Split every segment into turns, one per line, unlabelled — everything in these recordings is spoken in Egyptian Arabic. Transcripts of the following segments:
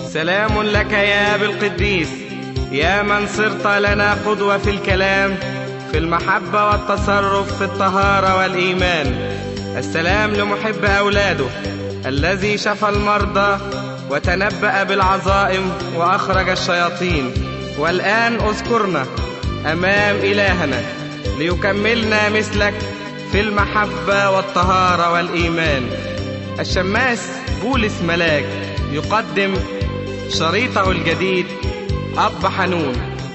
سلام لك يا أبي القديس يا من صرت لنا قدوة في الكلام في المحبة والتصرف في الطهارة والإيمان السلام لمحب أولاده الذي شفى المرضى وتنبأ بالعظائم وأخرج الشياطين والآن اذكرنا أمام إلهنا ليكملنا مثلك في المحبة والطهارة والإيمان الشماس بولس ملاك يقدم شريطه الجديد أب حنون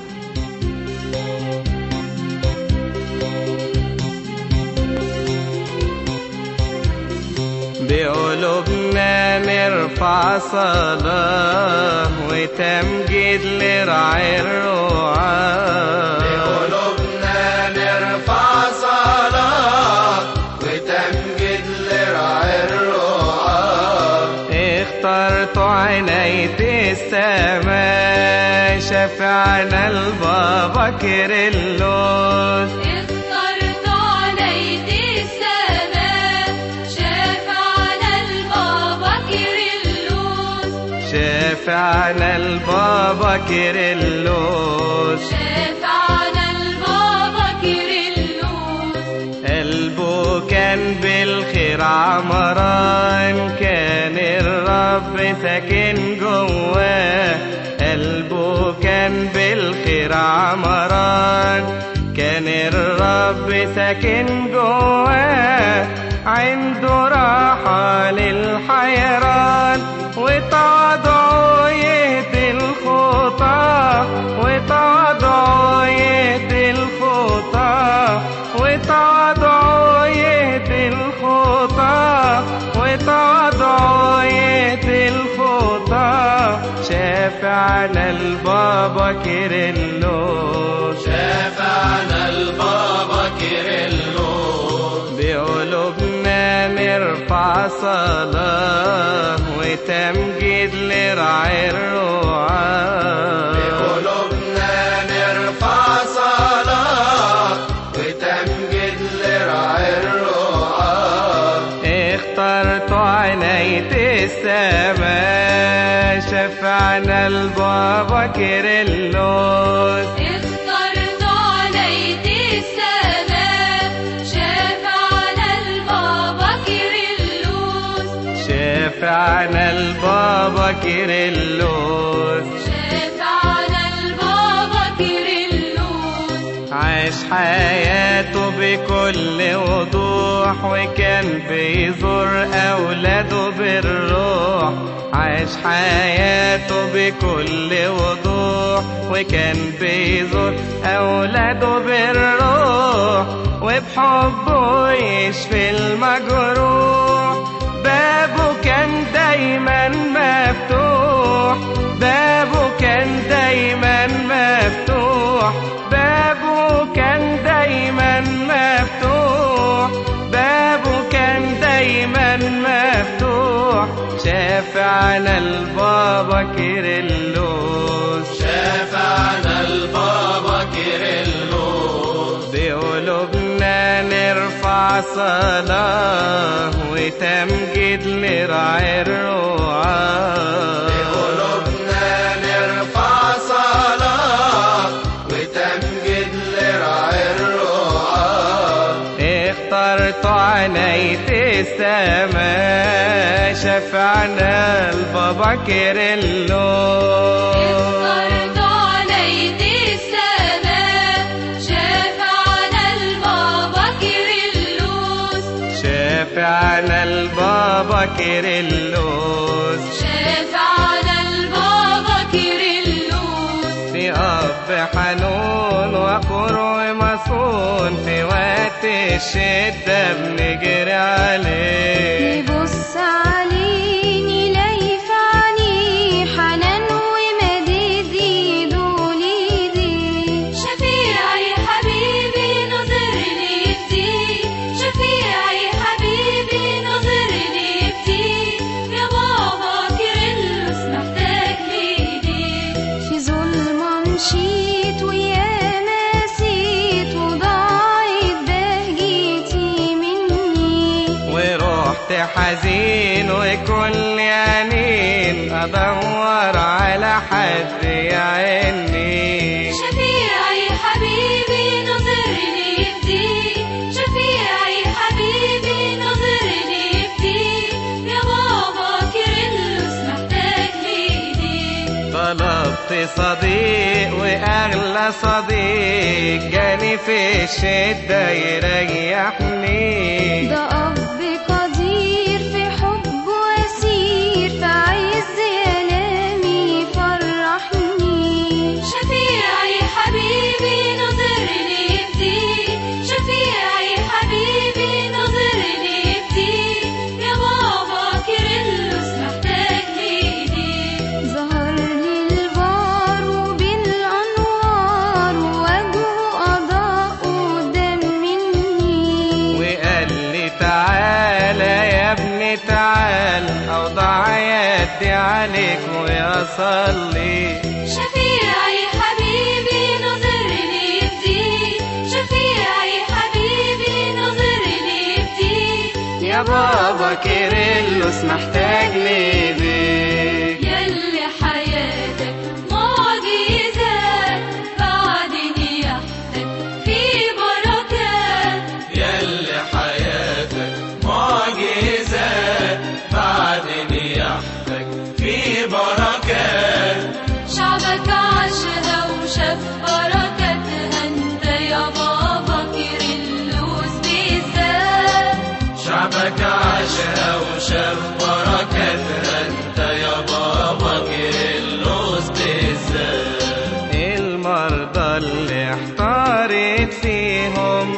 بقلوبنا نرفع صلاة وتمجيد لرعي الرعاة
بقلوبنا نرفع صلاة وتمجد لرعي الرعاة
اخترت عناية السماء شفعنا البابا كيرلس
اخترت عليك السماء شفعنا البابا كيرلس
شفعنا البابا كيرلس
شفعنا البابا كيرلس
قلبه كان بالخير عمران كان الرب ساكن جواه قلبه كان بالخير عمران كان الرب ساكن جواه عنده راحة للحيران وتواضعه يهدي الخطى وتواضعه يهدي الخطى وتواضعه يهدي الخطى وتواضعه يهدي الخطى شافعنا البابا كيرلس
شفعنا البابا كيرلس
بقلوبنا نرفع صلاة وتمجيد لرعي الرعاة
بقلوبنا نرفع صلاة وتمجد لرعي الرعاة
اخترت عناية السماء شفعنا البابا كيرلس
اخترت عليك السماء شفعنا البابا كيرلس
شفعنا البابا كيرلس
شفعنا البابا كيرلس
عاش حياته بكل وضوح وكان بيزور أولاده بالروح عاش حياته بكل وضوح وكان بيزور أولاده بالروح وبحبه يشفي المجروح بابه كان دايما مفتوح بابه كان دايما مفتوح بابه كان دايما مفتوح بابه كان دايما مفتوح شافعنا البابا كيرلس
شفعنا البابا كيرلس
بقلوبنا نرفع صلاة وتمجيد لرعي الرعاة
بقلوبنا نرفع صلاة وتمجد لرعي الرعاة
اخترت عناية السماء شفعنا البابا كيرلس
اخترت عليك السماء شفعنا البابا كيرلس
شفعنا البابا كيرلس
شفعنا البابا كيرلس
في أب حنون وقر مصون في وقت الشدة بنجري عليه
يبص عليني لايف عني حنان ومدد ايده ليدي
شفيعي حبيبي نظرني كتير شفيعي حبيبي نظرني كتير يا بابا كيرلس محتاج ليديك
في ظلمة مشيت ويا نسيت وضاعت بهجتي مني
وقت حزين وكل يمين ادور على حد يعني
شفيعي حبيبي نظرني يبدي شفيعي حبيبي نظرني يبدي يا بابا كيرلس محتاج لإيديك
طلبت صديق واغلى صديق جاني في الشدة يريحني
ده أب قدير في حب وسير في عز ألامي فرحني
شفيعي حبيبي نظرني يبدي شفيعي حبيبي نظرني يبدي يا بابا كيرلس محتاج لإيديك
ظهر لي البار وبالأنوار ووجهه أضاء قدام مني
وقال لي تعالى يا ابني تعال اوضع يدي عليك ويا صلي
شفيعي حبيبي نظرني يبدي شفيعي حبيبي نظرني يبدي
يا بابا كيرلس محتاج ليديك
يلي حياتك معجزات بعد نياحتك في بركات
يلي حياتك معجزات بعد نياحتك في بركات
شعبك عاشها وشاف بركاتها انت يا بابا كيرلس بالذات
شعبك عاشها وشاف بركاتها انت يا بابا كيرلس بالذات
المرضى اللي احتارت فيهم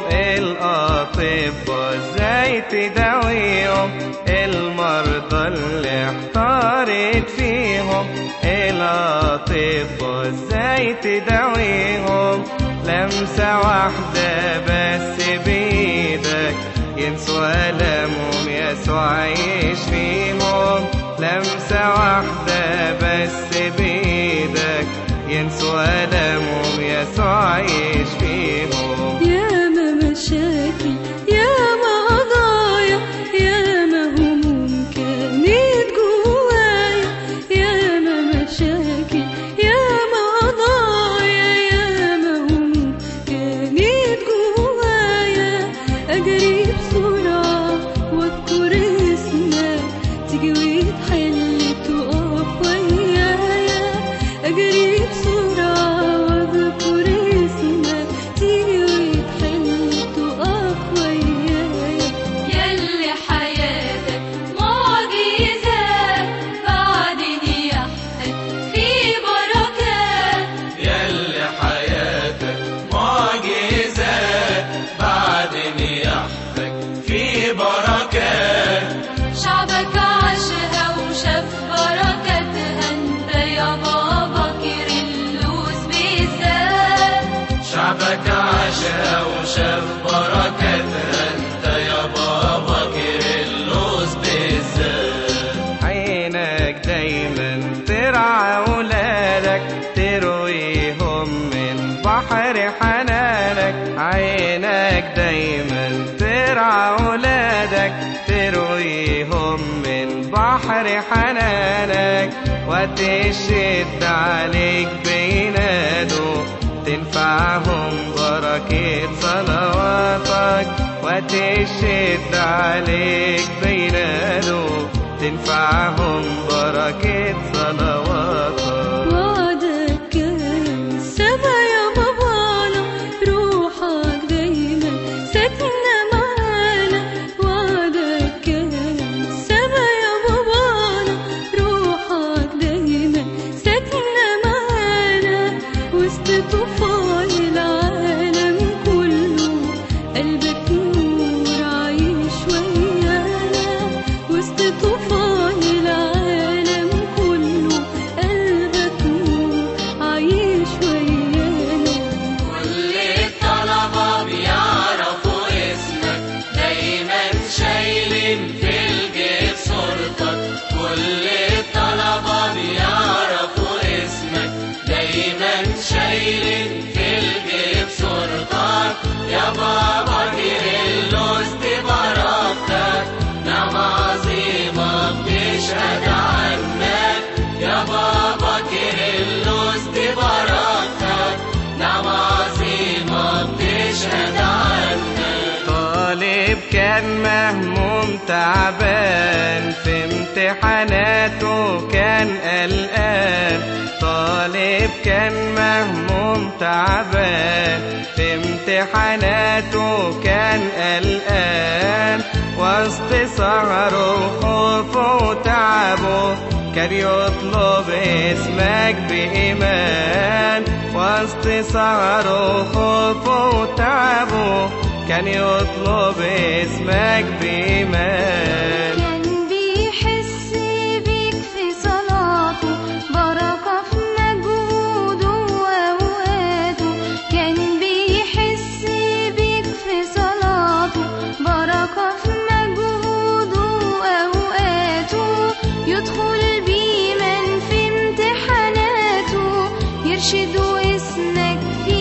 الأطباء ازاي تداويهم المرضى اللي احتارت فيهم الأطباء ازاي تداويهم لمسة واحدة بس بإيدك ينسوا ألمهم يسوع يشفيهم لمسة واحدة بس بإيدك ينسوا ألمهم يسوع يشفيهم
ياما مشاكل ياما قضايا ياما هموم كانت جوايا ياما مشاكل ياما قضايا ياما هموم كانت جوايا أجري بسرعة واذكر اسمك تيجي وتحل تقف ويايا أجري بسرعة واذكر اسمك تيجي وتحل تقف ويايا
يلي حياتك معجزات بعد نياحتك في بركات
يلي حياتك معجزات بعد نياحتك في بركات
شعبك عاشها وشاف بركاتها انت يا بابا كيرلس بالذات
شعبك عاشها وشاف بركاتها انت يا بابا كيرلس بالذات
عينك دايما ترعى ولادك ترويهم من بحر حنانك عينك دايما ترعى ولادك ترويهم من بحر حنانك وقت الشد عليك بينادوا تنفعهم بركة صلواتك وقت الشد عليك بينادوا تنفعهم بركة صلواتك
وعدك كان سما يا بابانا روحك دايما ساكنة معانا وعدك كان سما يا بابانا روحك دايما ساكنة معانا وسط طوفان العالم كله قلبك نور عايش ويانا وسط طوفان العالم كله قلبك نور عايش ويانا
كل الطلبة بيعرفوا اسمك دايما شايلين في الجيب صورتك كل الطلبة بيعرفوا اسمك دايما شايلين في الجيب صورتك يا بابا كيرلس دي بركتك نعم
كان مهموم تعبان في امتحاناته كان قلقان طالب كان مهموم تعبان في امتحاناته كان قلقان وسط سهره وخوفه وتعبه كان يطلب اسمك بإيمان وسط سهره وخوفه وتعبه كان يطلب اسمك بإيمان
كان بيحس بيك في صلاته بركة في مجهوده وأوقاته كان بيحس بيك في صلاته بركة في مجهوده وأوقاته يدخل بيمن في امتحاناته يرشد اسمك في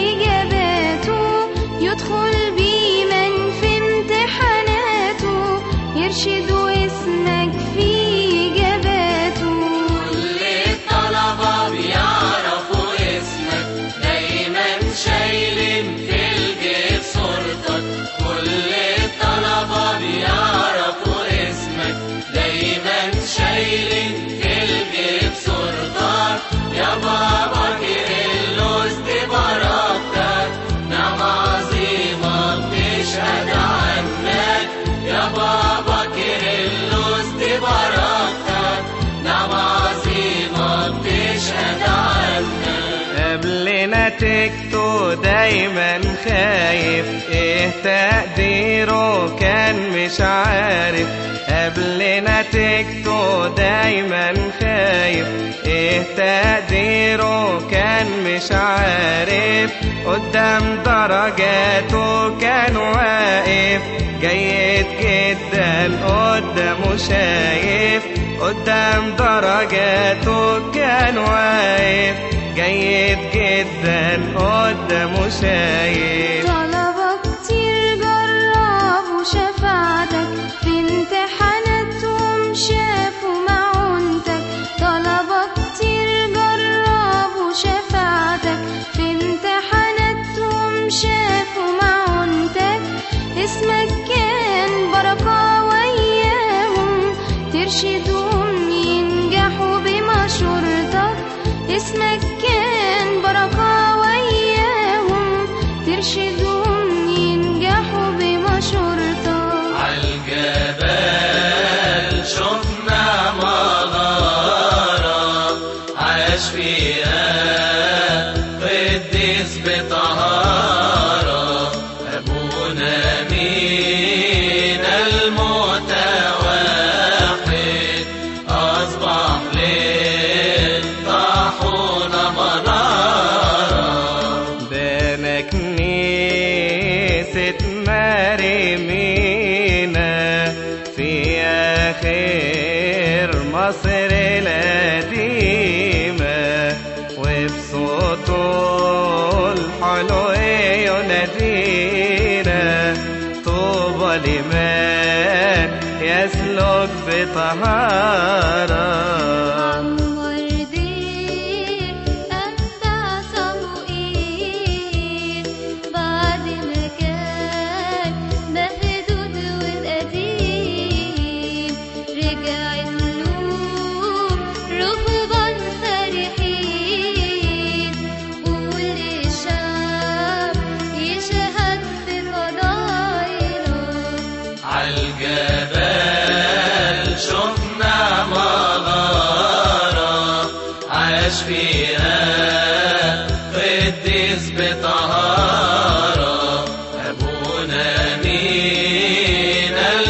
إجاباته يدخل بيمن في امتحاناته يرشد اسمك في إجاباته
كل الطلبة بيعرفوا اسمك دايما شايلين في الجيب صورتك كل الطلبة بيعرفوا اسمك دايما شايلين في الجيب صورتك يا بابا كيرلس دي بركتك نعم عظيمة بتشهد عنك يا بابا كيرلس دي بركتك نعم عظيمة بتشهد عنك
قبل نتيجته دايما خايف ايه تقديره كان مش عارف قبل نتيجته دايما خايف ايه تقديره كان مش عارف قدام درجاته كان واقف جيد جدا قدامه شايف قدام درجاته كان واقف جيد جدا قدامه شايف
طلبة كتير جربوا شفاعتك في امتحاناتهم شافوا معونتك طلبة كتير جربوا شفاعتك في امتحاناتهم شافوا معونتك اسمك كان بركة وياهم ترشدهم ينجحوا بمشورتك اسمك كان بركة وياهم ترشدهم ينجحوا بمشورتك
عالجبل شفنا مغارة عاش فيها قديس بطهارة أبونا مين المتوحد أصبح للطاحونة منارة
بين كنيسة مريمينا في آخر مصر القديمة وبصوته الحلو ينادينا طوبى لمن يسلك بطهارة
وردي أنبع صموئيل بعد ما كان مهدود والقديم رجع النور رهبان فرحين قول للشعب يشهد بفضائله
عالجبل شفنا مغارة عاش فيها قديس بطهارة أبونا مين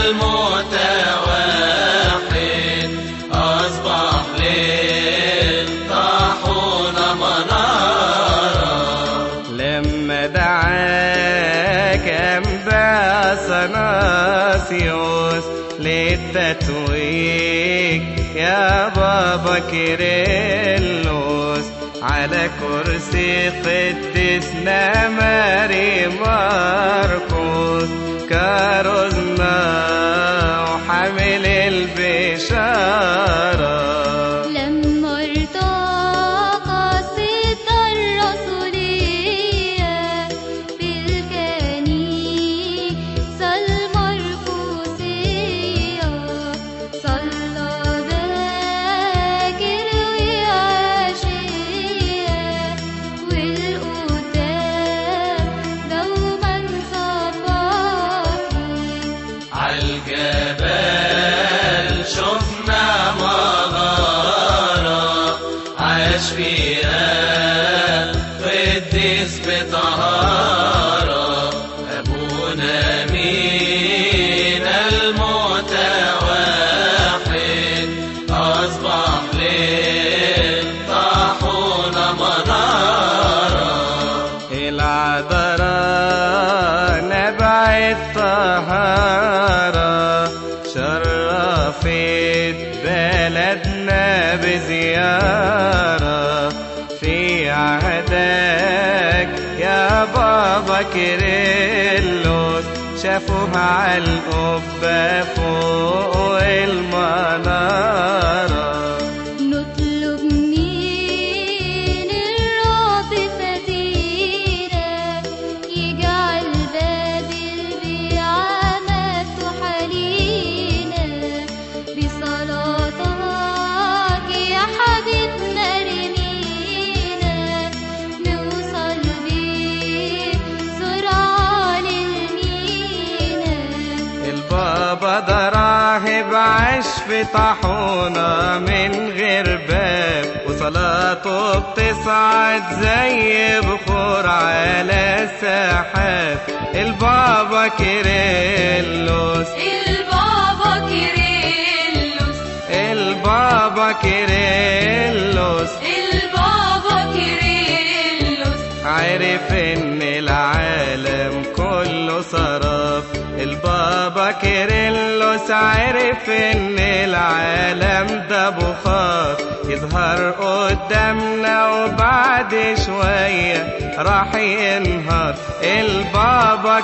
المتوحد أصبح للطاحونة منارة
لما دعاك أنبا صناسيوس للتتويج يا بابا كيرلس على كرسي قدسنا ماري ماركوس كارزنا وحامل البشارة
لما ارتقى ستة الرسولية بالكنيسة المرقسية
عالجبال شفنا مغارة عاش فيها قديس بطهارة أبونا مين المتوحد أصبح للطاحون منارة
العذراء نبع الطهارة شرفت بلدنا بزيارة في عهدك يا بابا كيرلس شافوها على القبة فوق المنارة
نطلب من الرب فدينا يجعل باب البيعة مفتوحة لينا بصلاتك يا حبيبنا رمينا نوصل بيك سرعة للمينا
البابا ده راهب عاش في طاحونة من غير باب وصلاته بتصعد زي بخور على السحاب البابا كيرلس
البابا كيرلس
البابا كيرلس
البابا كيرلس
عرف ان العالم كله سراب البابا كيرلس عرف ان العالم ده بخار يظهر قدامنا وبعد شوية راح ينهار البابا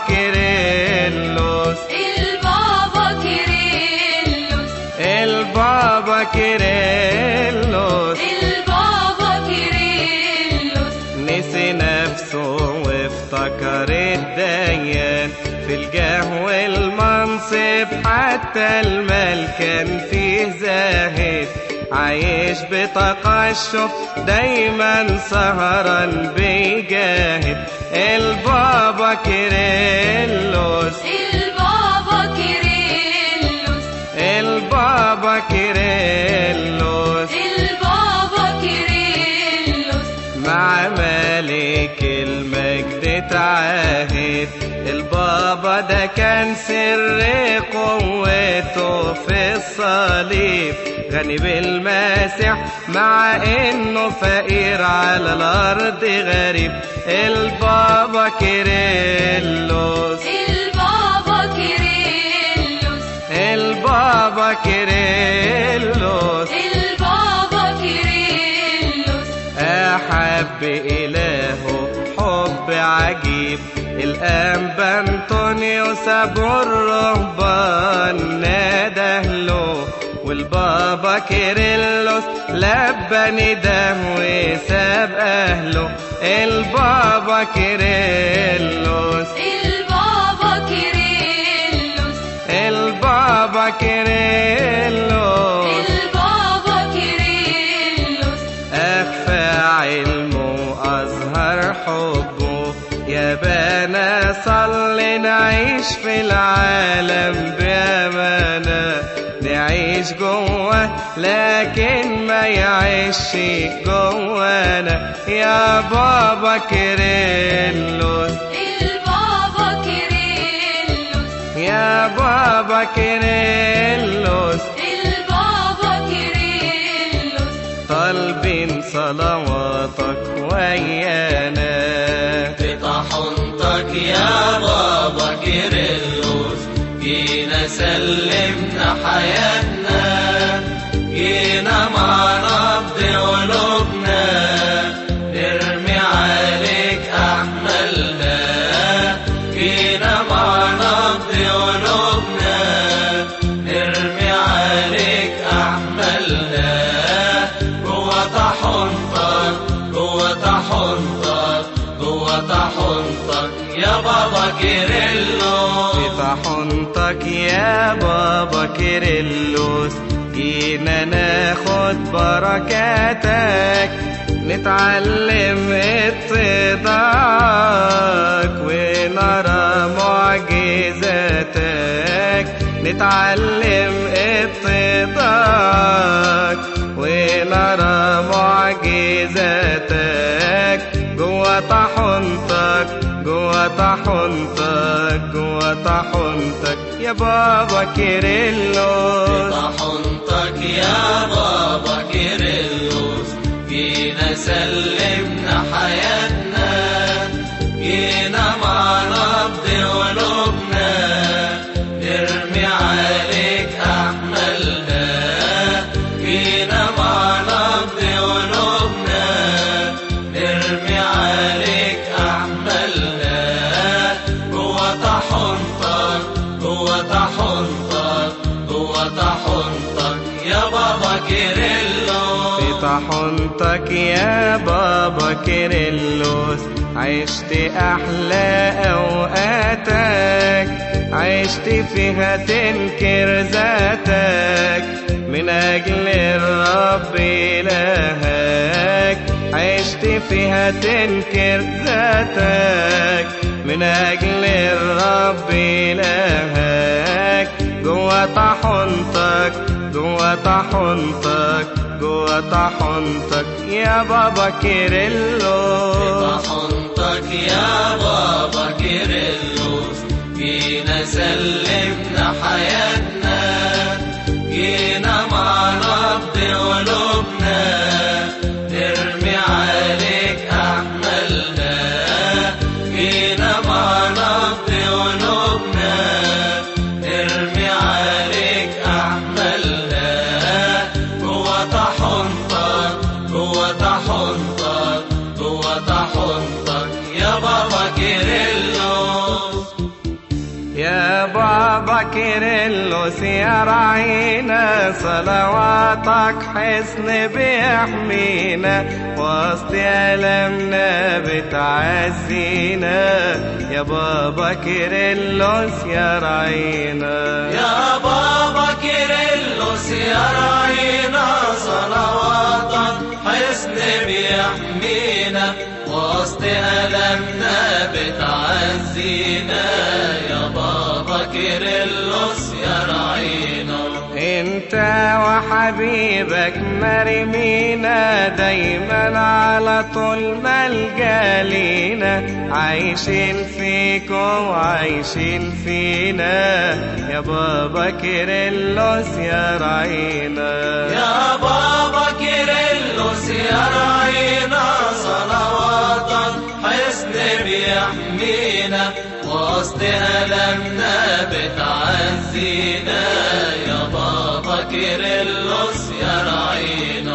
كيرلس
البابا كيرلس
البابا كيرلس
البابا كيرلس
نسي نفسه وافتكر الديان في الجاه والمنصب حتى المال كان فيه زاهد عايش بتقشف دايما سهران بيجاهد البابا كيرلس
البابا كيرلس
البابا كيرلس
البابا كيرلس
مع ملك المجد تعاهد البابا ده كان سر قوته في الصليب غني بالمسيح مع انه فقير على الارض غريب البابا كيرلس
البابا كيرلس
البابا كيرلس
البابا كيرلس
أحب إلهه حب عجيب الأنبا أنطونيوس أبو الرهبان ناده له والبابا كيرلس لبى نداه وساب أهله البابا كيرلس
البابا كيرلس
البابا كيرلس
البابا كيرلس
أخفى علمه أظهر حبه يا بنا صل نعيش في العالم بأمانة نعيش جوه لكن ما يعيش جوانا يا بابا كيرلس
البابا كيرلس
يا بابا كيرلس
البابا كيرلس
طالبين صلواتك ويانا
بطحنتك يا بابا كيرلس جينا سلمنا حياتنا جينا مع نبض قلوبنا نرمي عليك أحملنا جينا مع نبض قلوبنا نرمي عليك أحملنا جوه طحنتك جوه طحنتك جوه طحنتك يا بابا كيرلس
بطحنتك يا بابا كيرلس جينا ناخد بركاتك نتعلم اتضاعك ونرى معجزاتك نتعلم اتضاعك ونرى معجزاتك جوا طحنتك جوا طحنتك جوا طحنتك يا بابا كيرلس
طحنتك يا بابا كيرلس جينا سلمنا حياتنا جينا مع نبض قلوبنا نرمي عليك أحملنا جينا مع نبض قلوبنا نرمي عليك أحملنا جوا طحنتك جوا طحنتك جوا طحنتك يا بابا كيرلس
في طحنتك يا بابا كيرلس عشت أحلى أوقاتك عشت فيها تنكر ذاتك من أجل الرب إلهك عشت فيها تنكر ذاتك من أجل الرب إلهك جوا طحنتك جوا طحنتك جوا طحنتك يا بابا كيرلس
طحنتك يا بابا كيرلس جينا سلمنا حياتنا جينا مع نبض قلوبنا نرمي عليك أحملنا جينا مع نبض قلوبنا نرمي عليك أحملنا جوا طحنتك جوا طحنتك جوا طحنتك يا بابا كيرلس
يا بابا كيرلس يا رعينا صلواتك حصن بيحمينا وسط ألمنا بتعزينا يا بابا كيرلس يا رعينا
يا بابا كيرلس يا رعينا صلواتك حصن بيحمينا وسط ألمنا بتعزينا يا بابا كيرلس يا رعينا
انت وحبيبك مرمينا دايما على طول ملجا لينا عايشين فيكم وعايشين فينا يا بابا كيرلس يا رعينا
يا بابا كيرلس يا رعينا صلواتك حصن بيحمينا وسط ألمنا بتعزينا يا بابا كيرلس يا رعينا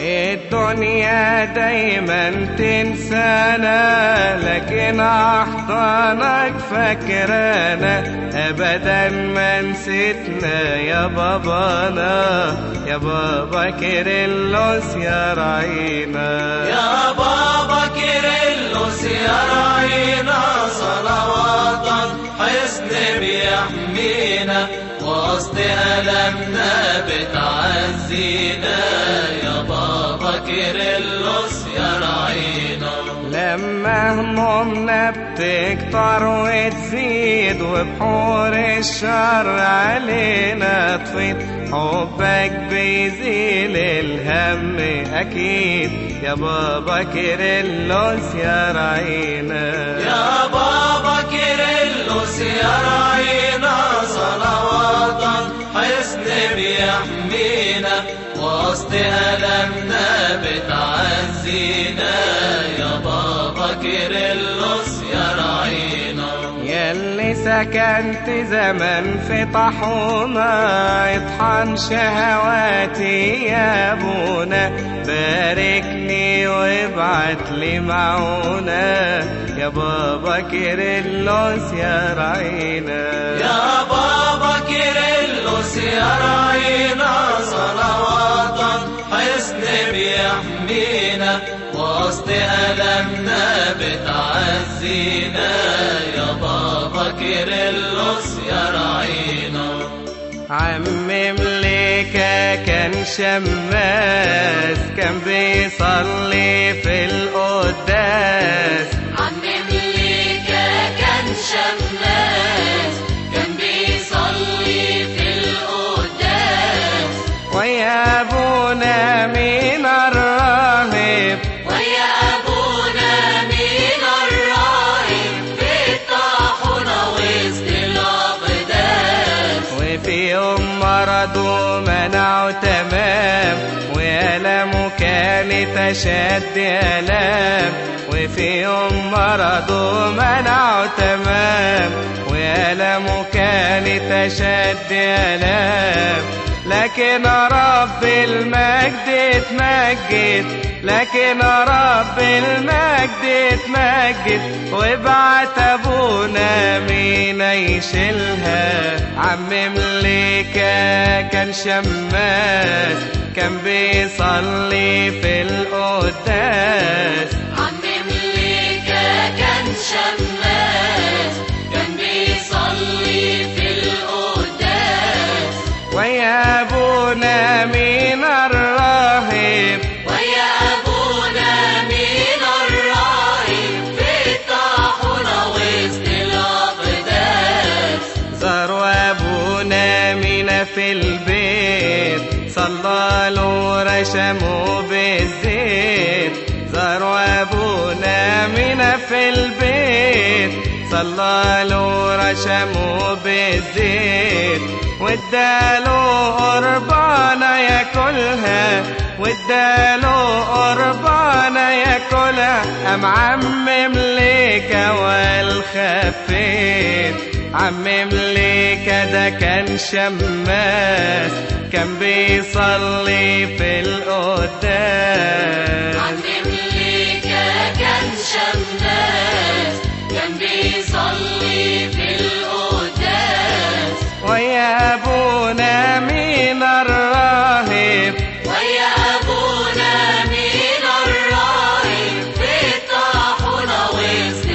الدنيا دايما تنسانا لكن احضانك فاكرانا ابدا ما نسيتنا يا بابانا يا بابا كيرلس يا رعينا
يا بابا كيرلس يا رعينا صلواتك حصن بيحمينا وسط ألمنا بتعزينا يا بابا كيرلس يا رعينا
لما همومنا بتكتر وتزيد وبحور الشر علينا تفيض حبك بيزيل الهم أكيد يا بابا كيرلس يا رعينا
يا بابا كيرلس يا رعينا صلواتك حصن بيحمينا وسط ألمنا بتعزينا يا بابا كيرلس يا رعينا
ياللي سكنت زمن في طاحونة اطحن شهواتي يا ابونا بارك لي وابعت لي معونة يا بابا كيرلس يا رعينا
يا بابا كيرلس يا رعينا صلواتك حصن بيحمينا وسط ألمنا بتعزينا يا بابا كيرلس يا رعينا
عمم ليكا كان شماس كان بيصلي في القداس
عم مليكة كان شماس كان بيصلي في
يوم مرضه منعه تمام وألمه كانت أشد ألام وفي يوم مرضه منعه تمام وألمه كانت أشد ألام لكن رب المجد اتمجد لكن رب المجد اتمجد وبعت ابونا مين يشيلها عم مليكة كان شماس كان بيصلي في القداس
عم مليكة كان شماس كان بيصلي في القداس
ويا ابونا مين الراهب
ويا أبونا مين الراهب في الطاحونة وسط الأقداس
زاروا ابونا مين في البيت صلى له رشمه بالزيت زاروا ابونا مين في البيت صلى له رشمه بالزيت واداله قربانة ياكلها واداله قربانة ياكلها قام عم مليكة والخفيت عم مليكة ده كان شماس كان بيصلي في القداس
عم مليكة كان شماس كان بيصلي في القداس
ويا ابونا مين الراهب
ويا أبونا مين الراهب في الطاحونة وسط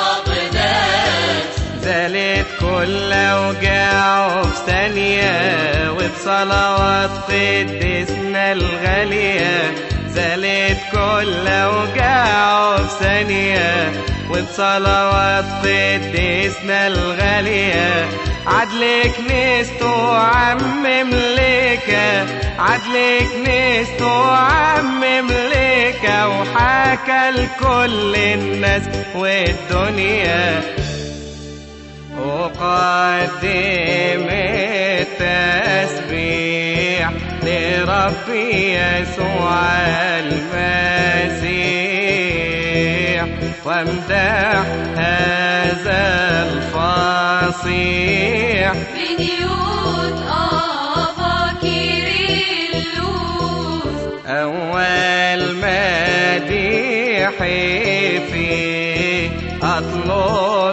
الأقداس
زالت كل اوجاعه في ثانية وبصلوات قدسنا الغالية زالت كل اوجاعه في ثانية وبصلوات قدسنا الغالية عدل كنيسته عم مليكة عدل كنيسته عم مليكة وحكى لكل الناس والدنيا أقدم التسبيح لربي يسوع المسيح وامدح هذا الفصيح
بنيوت أبا كيرلس
أول مديحي فيه أطلب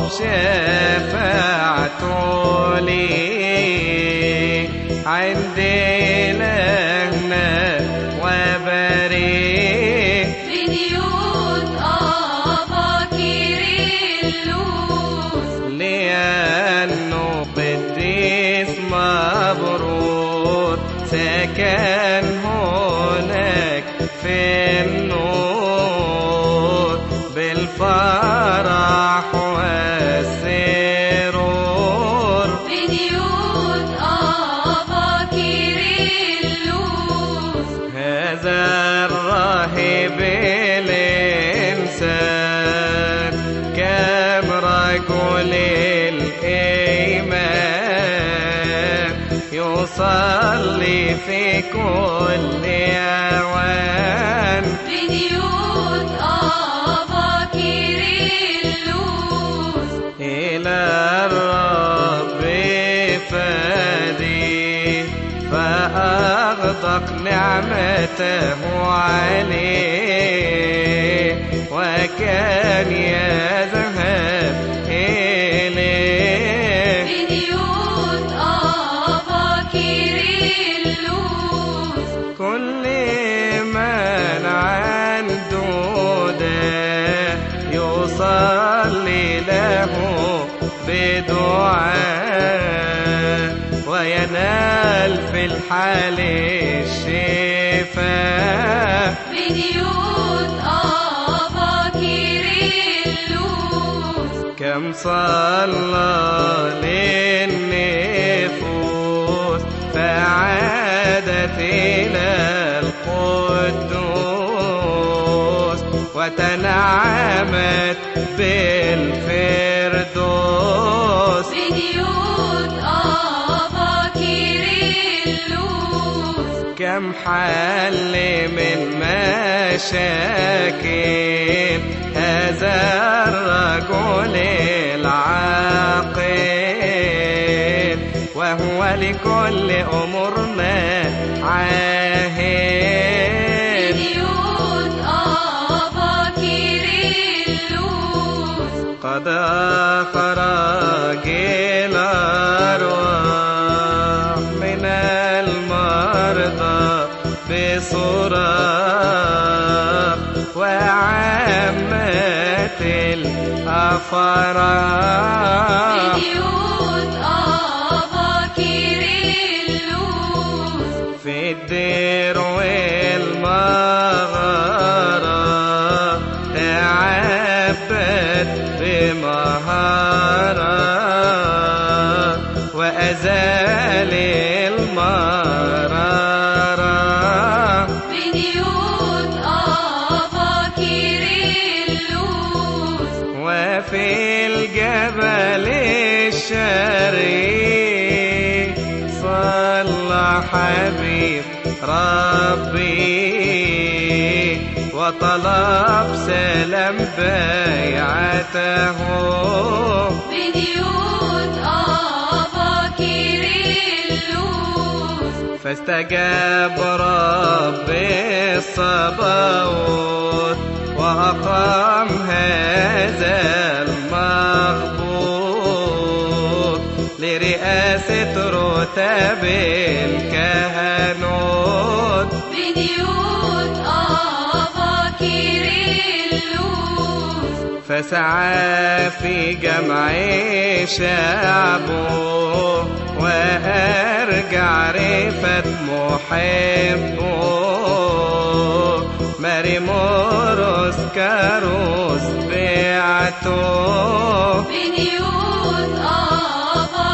شفاعته لي عند إلهنا وبريه
بنيوت أبا كيرلس
لأنه قديس مبرور سكن هناك في النور بالفرح والسرور
بنيوت أبا كيرلس
هذا الراهب الإنسان كم رجل الإيمان يصلي في كل أوان
بنيوت أبا كيرلس
إلى الرب فدي فأغدق نعمته عليه وكان يذهب إليه
بنيوت أبا كيرلس
كل من عنده ده يصلي له بدعاء وينال في الحال الشفاء
بنيوت أبا كيرلس
كم صلى للنفوس فعادت إلى القدوس وتنعمت بالفردوس
بنيوت أبا كيرلس
كم حل من مشاكل هذا الرجل العاقل وهو لكل أمورنا عاهد
بنيوت أبا كيرلس
قد أخرج الأرواح من المرضى بصراخ وعامة الأفراح
بنيوت أبا كيرلس
في الدير والمغارة تعبد بمهارة وأزال المرارة
بنيوت أبا كيرلس
وفي الجبل الشريف صلى حبيب ربي وطلب سلام بيعته
بنيوت أبا كيرلس
فاستجاب رب الصباوت وأقام هذا المغبوط لرئاسة رتب الكهنوت
بنيوت أبا كيرلس
فسعى في جمع شعبه وأرجع رفة محبه ماري موروس كاروس بعته
بنيوت أبا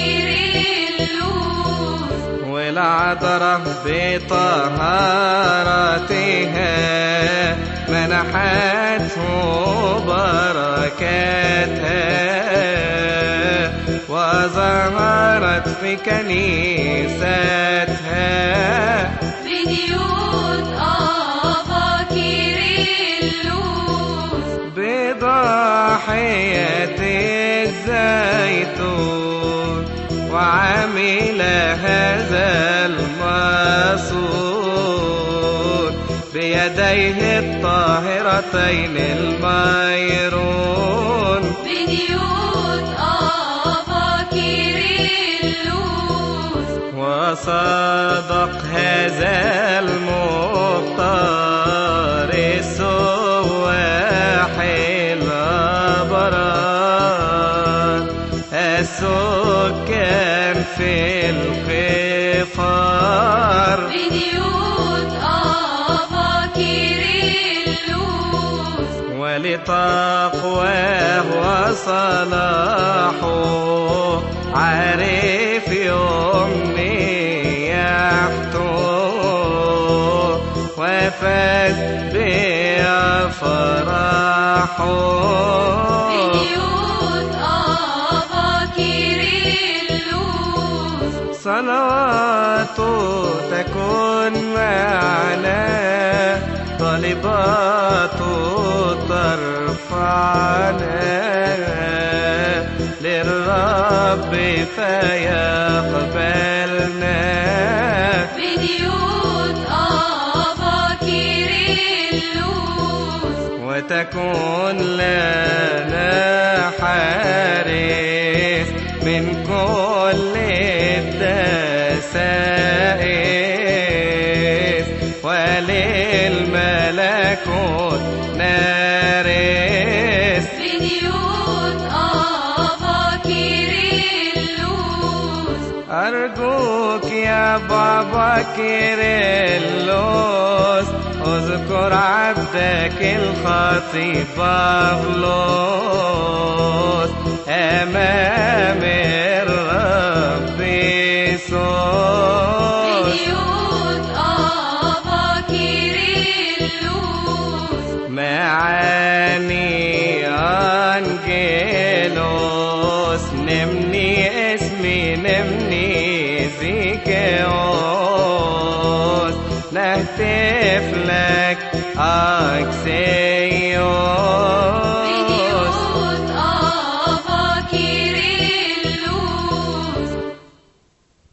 كيرلس
والعذراء بطهارتها منحته بركاتها وظهرت في كنيستها
بنيوت أبا كيرلس
بضاحية الزيتون وعمل هذا المصون بيديه الطاهرتين الميرون
بنيوت أبا كيرلس
وصدق هذا المختار السواح الأبرار السكان في الخفار
بنيوت أبا كيرلس
ولتقواه وصلاحه عارف يمنيحته وفاز بأفراحه
بنيوت أبا كيرلس
صلوات تكون معنا طالبات ترفعنا للرب فيقبلنا
بنيوت أبا كيرلس
وتكون لنا حارس من كل الدسائس وللملكوت نارس
بنيوت أبا كيرلس
أرجوك يا بابا كيرلس اذكر عبدك الخطي بابلوس أمام الرب يسوع
بنيوت أبا كيرلس
معاني أنجيلوس نمني اسمي نمني زيكا